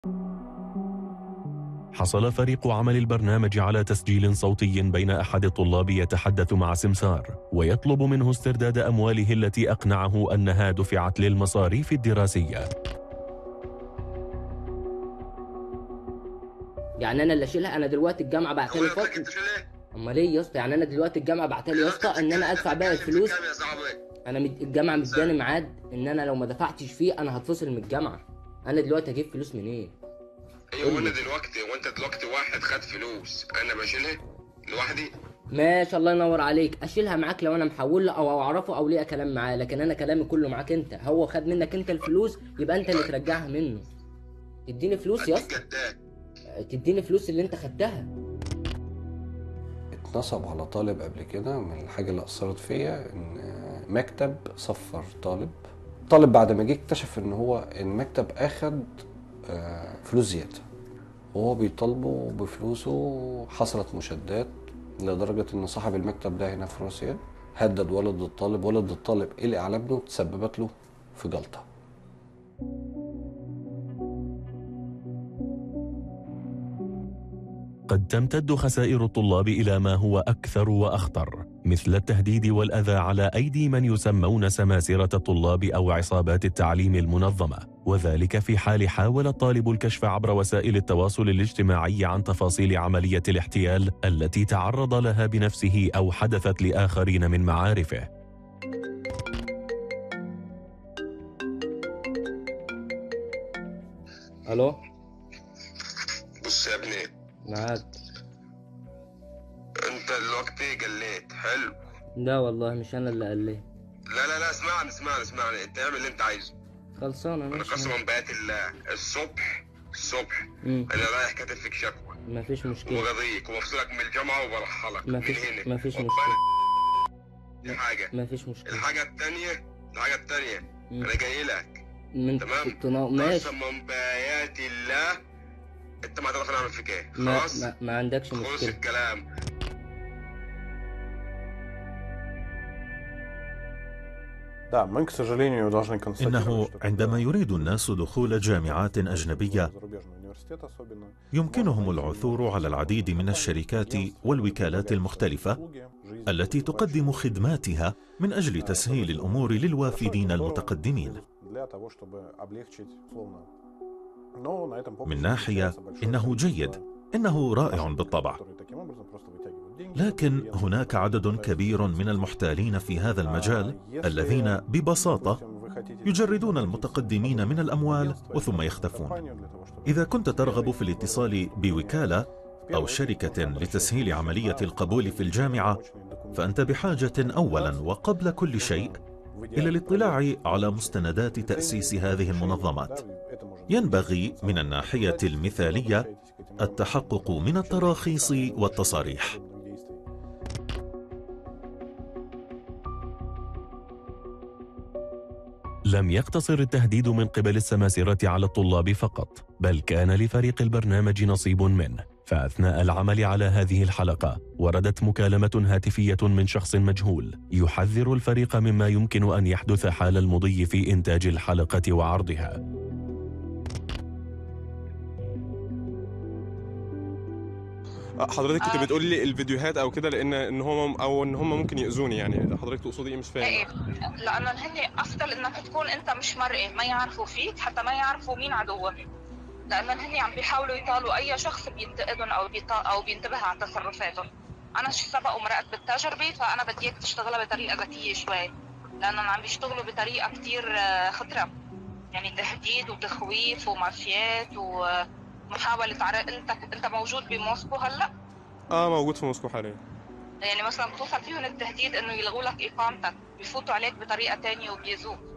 حصل فريق عمل البرنامج على تسجيل صوتي بين أحد الطلاب يتحدث مع سمسار ويطلب منه استرداد أمواله التي أقنعه أنها دفعت للمصاريف الدراسية يعني انا اللي اشيلها انا دلوقتي الجامعه بعتلي هو فصل انت تشيل ايه؟ امال ايه يا اسطى يعني انا دلوقتي الجامعه بعتلي يا اسطى ان انا ادفع باقي الفلوس كام يا صاحبي؟ انا مد... الجامعه مداني ميعاد ان انا لو ما دفعتش فيه انا هتفصل من الجامعه انا دلوقتي هجيب فلوس منين ايوه وانا دلوقتي وانت دلوقتي واحد خد فلوس انا بشيلها لوحدي ماشي الله ينور عليك اشيلها معاك لو انا محوله او اعرفه او ليا كلام معاه لكن انا كلامي كله معاك انت هو خد منك انت الفلوس يبقى انت اللي ترجعها منه تديني فلوس يا اديك اسطى جداد تديني فلوس اللي انت خدتها اتنصب على طالب قبل كده من الحاجة اللي أثرت فيا إن مكتب صفر طالب طالب بعد ما جه اكتشف إن هو المكتب أخد آه، فلوس زيادة وهو بيطالبه بفلوسه حصلت مشادات لدرجة إن صاحب المكتب ده هنا في روسيا هدد والد الطالب والد الطالب قلق على ابنه تسببت له في جلطة قد تمتد خسائر الطلاب إلى ما هو أكثر وأخطر مثل التهديد والأذى على أيدي من يسمون سماسرة الطلاب أو عصابات التعليم المنظمة وذلك في حال حاول الطالب الكشف عبر وسائل التواصل الاجتماعي عن تفاصيل عملية الاحتيال التي تعرض لها بنفسه أو حدثت لآخرين من معارفه الو بص يا ابني معاك انت دلوقتي جليت حلو لا والله مش انا اللي قال لي لا لا لا اسمعني اسمعني اسمعني انت اعمل اللي انت عايزه خلصانه انا ماشي قسما بآيات الله الصبح الصبح مم. انا رايح كاتب فيك شكوى مفيش مشكله وغضيك وبفصلك من الجامعه وبرحلك من مفيش هنا مفيش خد مشكله بالك. دي حاجه مفيش مشكله الحاجه الثانيه الحاجه الثانيه مم. انا جاي لك من تمام. التنا- ماشي قسما بآيات الله انت ما هتعرف انا اعمل فيك ايه ما, خلاص ما, ما عندكش خلص مشكله الكلام Да, мы, к сожалению, должны констатировать, إنه что عندما когда يريد الناس دخول جامعات أجنبية зарубежный университет особенно, يمكنهم العثور على العديد من الشركات والوكالات المختلفة услуги, жизнь التي تقدم خدماتها من أجل تسهيل الأمور للوافدين المتقدمين для того, чтобы облегчить, условно. Но на этом من поприще ناحية встречается большое إنه جيد количество إنه رائع بالطبع которые таким образом просто вытягивают деньги. لكن هناك عدد كبير من المحتالين في هذا المجال الذين ببساطة يجردون المتقدمين من الأموال وثم يختفون إذا كنت ترغب في الاتصال بوكالة أو شركة لتسهيل عملية القبول في الجامعة فأنت بحاجة أولا وقبل كل شيء إلى الاطلاع على مستندات تأسيس هذه المنظمات ينبغي من الناحية المثالية التحقق من التراخيص والتصاريح لم يقتصر التهديد من قبل السماسرة على الطلاب فقط بل كان لفريق البرنامج نصيب منه فأثناء العمل على هذه الحلقة وردت مكالمة هاتفية من شخص مجهول يحذر الفريق مما يمكن أن يحدث حال المضي في إنتاج الحلقة وعرضها حضرتك كنت آه. بتقولي لي الفيديوهات او كده لان ان هم او ان هم ممكن ياذوني يعني حضرتك تقصدي ايه مش ايه فاهم لانه هن افضل انك تكون انت مش مرئي ما يعرفوا فيك حتى ما يعرفوا مين عدوك لانه هن عم بيحاولوا يطالوا اي شخص بينتقدهم او بيطا او بينتبه على تصرفاتهم انا ش- سبق ومرقت بالتجربه فانا بدي اياك تشتغلها بطريقه ذكيه شوي لانهم عم بيشتغلوا بطريقه كتير آه، خطره يعني تهديد وتخويف ومافيات ومحاولة عرق انت انت موجود بموسكو هلا اه موجود في موسكو حاليا يعني مثلا بتوصل فيهم التهديد انه يلغوا لك اقامتك بيفوتوا عليك بطريقه تانية وبيزوك